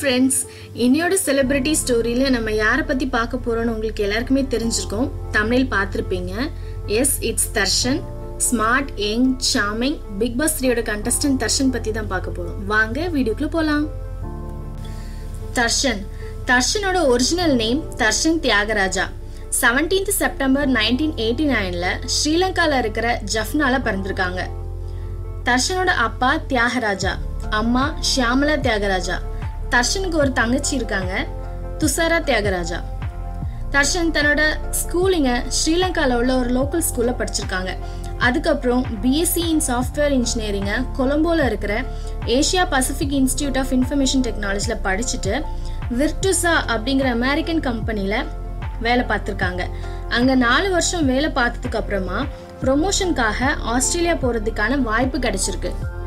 friends இன்னையோட celebrity ஸ்டோரியில் நம்ம யாரை பற்றி பார்க்க போகிறோம்னு உங்களுக்கு எல்லாருக்குமே தெரிஞ்சிருக்கும் தமிழில் பார்த்துருப்பீங்க yes it's Darshan smart young charming Bigg Boss த்ரீயோட கண்டஸ்டன்ட் தர்ஷன் பற்றி தான் பார்க்க போகிறோம் வாங்க வீடியோக்குள்ளே போகலாம் தர்ஷன் தர்ஷனோட original name Darshan Thiyagaraja seventeenth September nineteen eighty நைனில் ஸ்ரீலங்காவில் இருக்கிற ஜஃப்னால பிறந்திருக்காங்க தர்ஷனோட அப்பா தியாகராஜா அம்மா ஷியாமலா தியாகராஜா தர்ஷனுக்கு ஒரு தங்கச்சி இருக்காங்க துஷாரா தியாகராஜா தர்ஷன் தன்னோட ஸ்கூலிங்க ஸ்ரீலங்காவில் உள்ள ஒரு லோக்கல் ஸ்கூலில் படிச்சிருக்காங்க அதுக்கப்புறம் பிஎஸ்சி இன் சாஃப்ட்வேர் இன்ஜினியரிங்கை கொலம்போவில் இருக்கிற Asia Pacific Institute of Information டெக்னாலஜியில் படிச்சுட்டு விர்டுசா அப்படிங்கிற அமெரிக்கன் கம்பெனியில் வேலை பார்த்துருக்காங்க அங்கே நாலு வருஷம் வேலை பார்த்ததுக்கு அப்புறமா ப்ரொமோஷனுக்காக ஆஸ்திரேலியா போகிறதுக்கான வாய்ப்பு கிடைச்சிருக்கு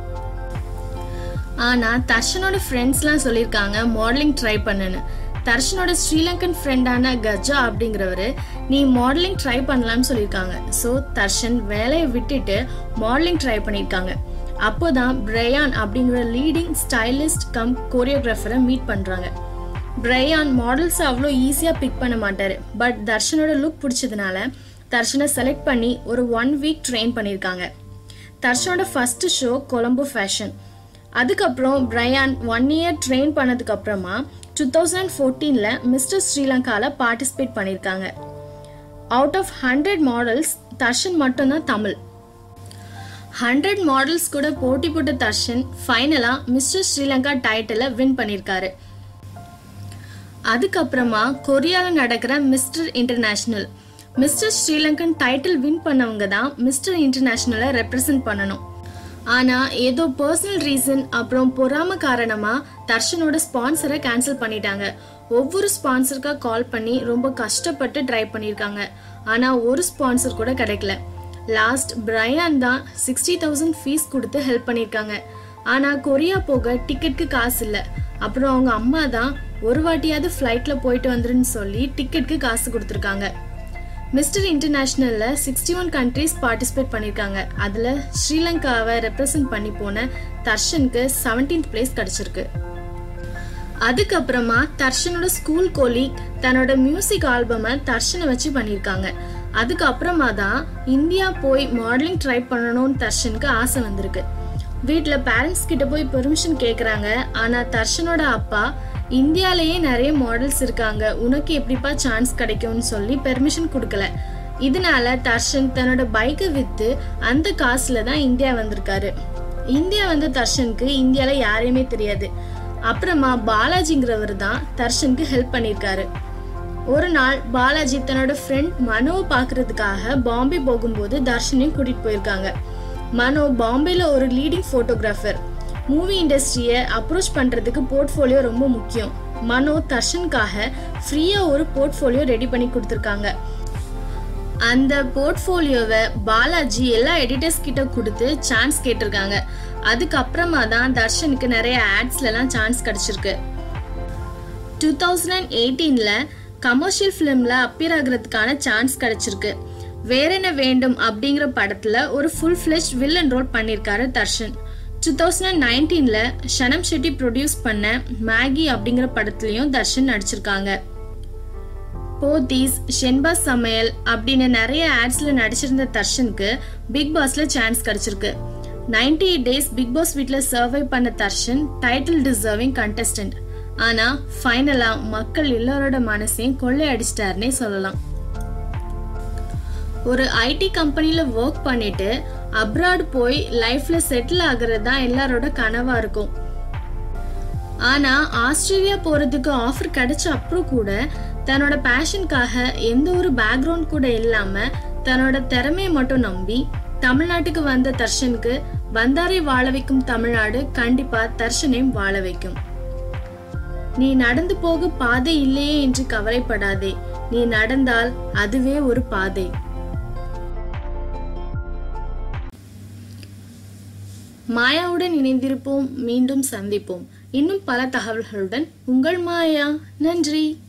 ஆனால் தர்ஷனோட ஃப்ரெண்ட்ஸ்லாம் சொல்லியிருக்காங்க மாடலிங் ட்ரை பண்ணுன்னு தர்ஷனோட ஸ்ரீலங்கன் ஃப்ரெண்டான கஜா அப்படிங்கிறவர் நீ மாடலிங் ட்ரை பண்ணலாம்னு சொல்லியிருக்காங்க ஸோ தர்ஷன் வேலையை விட்டுட்டு மாடலிங் ட்ரை பண்ணியிருக்காங்க அப்போதான் பிரையான் அப்படிங்கிற லீடிங் ஸ்டைலிஸ்ட் கம் கோரியோகிராஃபரை மீட் பண்ணுறாங்க பிரையான் மாடல்ஸ் அவ்வளோ ஈஸியாக பிக் பண்ண மாட்டார் பட் தர்ஷனோட லுக் பிடிச்சதுனால தர்ஷனை செலக்ட் பண்ணி ஒரு ஒன் வீக் ட்ரெயின் பண்ணியிருக்காங்க தர்ஷனோட ஃபர்ஸ்ட் ஷோ கொலம்போ ஃபேஷன் அதுக்கப்புறம் பிரையான் ஒன் இயர் ட்ரெயின் பண்ணதுக்கு அப்புறமா டூ தௌசண்ட் ஃபோர்டீனில் மிஸ்டர் ஸ்ரீலங்காவில் பார்ட்டிசிபேட் பண்ணியிருக்காங்க out of hundred models Darshan மட்டும்தான் தமிழ் ஹண்ட்ரட் மாடல்ஸ் கூட போட்டி போட்ட தர்ஷன் ஃபைனலாக மிஸ்டர் ஸ்ரீலங்கா டைட்டிலை வின் பண்ணியிருக்காரு அதுக்கப்புறமா கொரியாவில் நடக்கிற mister international mister Sri Lankan title win பண்ணவங்க தான் மிஸ்டர் இன்டர்நேஷ்னலை ரெப்ரசன்ட் பண்ணணும் ஆனால் ஏதோ பர்சனல் ரீசன் அப்புறம் பொறாம காரணமாக தர்ஷனோட ஸ்பான்சரை கேன்சல் பண்ணிட்டாங்க ஒவ்வொரு ஸ்பான்சருக்காக கால் பண்ணி ரொம்ப கஷ்டப்பட்டு ட்ரை பண்ணியிருக்காங்க ஆனால் ஒரு ஸ்பான்சர் கூட கிடைக்கல லாஸ்ட் பிரையான் தான் சிக்ஸ்டி தௌசண்ட் ஃபீஸ் கொடுத்து ஹெல்ப் பண்ணியிருக்காங்க ஆனால் கொரியா போக டிக்கெட்டுக்கு காசு இல்லை அப்புறம் அவங்க அம்மா தான் ஒரு வாட்டியாவது ஃப்ளைட்டில் போயிட்டு வந்துருன்னு சொல்லி டிக்கெட்டுக்கு காசு கொடுத்துருக்காங்க மிஸ்டர் இன்டர்நேஷ்னலில் சிக்ஸ்டி ஒன் கண்ட்ரீஸ் பார்ட்டிசிபேட் பண்ணியிருக்காங்க அதில் ஸ்ரீலங்காவை ரெப்ரசன்ட் பண்ணி போன தர்ஷனுக்கு செவன்டீன்த் பிளேஸ் கிடச்சிருக்கு அதுக்கப்புறமா தர்ஷனோட ஸ்கூல் கோலீக் தன்னோட மியூசிக் ஆல்பமை தர்ஷனை வச்சு பண்ணியிருக்காங்க அதுக்கப்புறமா தான் இந்தியா போய் மாடலிங் ட்ரை பண்ணணும்னு தர்ஷனுக்கு ஆசை வந்திருக்கு வீட்டில் பேரண்ட்ஸ் கிட்ட போய் பெர்மிஷன் கேட்குறாங்க ஆனால் தர்ஷனோட அப்பா இந்தியாலேயே நிறைய மாடல்ஸ் இருக்காங்க உனக்கு எப்படிப்பா சான்ஸ் கிடைக்கும்னு சொல்லி பெர்மிஷன் கொடுக்கல இதனால தர்ஷன் தன்னோட பைக்கை விற்று அந்த காசில் தான் இந்தியா வந்திருக்காரு இந்தியா வந்த தர்ஷனுக்கு இந்தியாவில் யாரையுமே தெரியாது அப்புறமா பாலாஜிங்கிறவர் தான் தர்ஷனுக்கு ஹெல்ப் பண்ணியிருக்காரு ஒரு நாள் பாலாஜி தன்னோட ஃப்ரெண்ட் மனோவை பார்க்கறதுக்காக பாம்பே போகும்போது தர்ஷனையும் கூட்டிகிட்டு போயிருக்காங்க மனோ பாம்பேல ஒரு லீடிங் ஃபோட்டோகிராஃபர் மூவி இண்டஸ்ட்ரியை அப்ரோச் பண்ணுறதுக்கு போர்ட்ஃபோலியோ ரொம்ப முக்கியம் மனோ தர்ஷனுக்காக ஃப்ரீயாக ஒரு போர்ட்ஃபோலியோ ரெடி பண்ணி கொடுத்துருக்காங்க அந்த போர்ட்ஃபோலியோவை பாலாஜி எல்லா எடிட்டர்ஸ் கிட்ட கொடுத்து சான்ஸ் கேட்டிருக்காங்க அதுக்கப்புறமா தான் தர்ஷனுக்கு நிறைய ஆட்ஸ்லலாம் சான்ஸ் கிடச்சிருக்கு டூ தௌசண்ட் எயிட்டீனில் கமர்ஷியல் ஃபிலிமில் அப்பியர் ஆகிறதுக்கான சான்ஸ் கிடச்சிருக்கு வேற என்ன வேண்டும் அப்படிங்கிற படத்தில் ஒரு ஃபுல் ஃப்ளெஷ் வில்லன் ரோல் பண்ணியிருக்காரு தர்ஷன் டூ தௌசண்ட் நைன்டீனில் ஷனம் ஷெட்டி ப்ரொடியூஸ் பண்ண மேகி அப்படிங்கிற படத்துலையும் தர்ஷன் நடிச்சிருக்காங்க போத்தீஸ் ஷென்பாஸ் சமையல் அப்படின்னு நிறைய ஆட்ஸ்ல நடிச்சிருந்த தர்ஷனுக்கு பிக் பாஸ்ல சான்ஸ் கிடைச்சிருக்கு ninety eight days Bigg Boss வீட்டில் சர்வை பண்ண தர்ஷன் டைட்டில் டிசர்விங் கண்டஸ்டன்ட் ஆனா ஃபைனலா மக்கள் எல்லாரோட மனசையும் கொள்ளை அடிச்சிட்டாருன்னே சொல்லலாம் ஒரு ஐடி கம்பெனியில் ஒர்க் பண்ணிட்டு அப்ராட் போய் லைஃப்ல செட்டில் ஆகிறது தான் எல்லாரோட கனவா இருக்கும் ஆனா ஆஸ்திரேலியா போறதுக்கு ஆஃபர் கிடைச்ச அப்புறம் கூட தன்னோட பேஷனுக்காக எந்த ஒரு பேக்ரவுண்ட் கூட இல்லாம தன்னோட திறமையை மட்டும் நம்பி தமிழ்நாட்டுக்கு வந்த தர்ஷனுக்கு வந்தாரை வாழ வைக்கும் தமிழ்நாடு கண்டிப்பா தர்ஷனையும் வாழ வைக்கும் நீ நடந்து போக பாதை இல்லையே என்று கவலைப்படாதே நீ நடந்தால் அதுவே ஒரு பாதை மாயாவுடன் இணைந்திருப்போம் மீண்டும் சந்திப்போம் இன்னும் பல தகவல்களுடன் உங்கள் மாயா நன்றி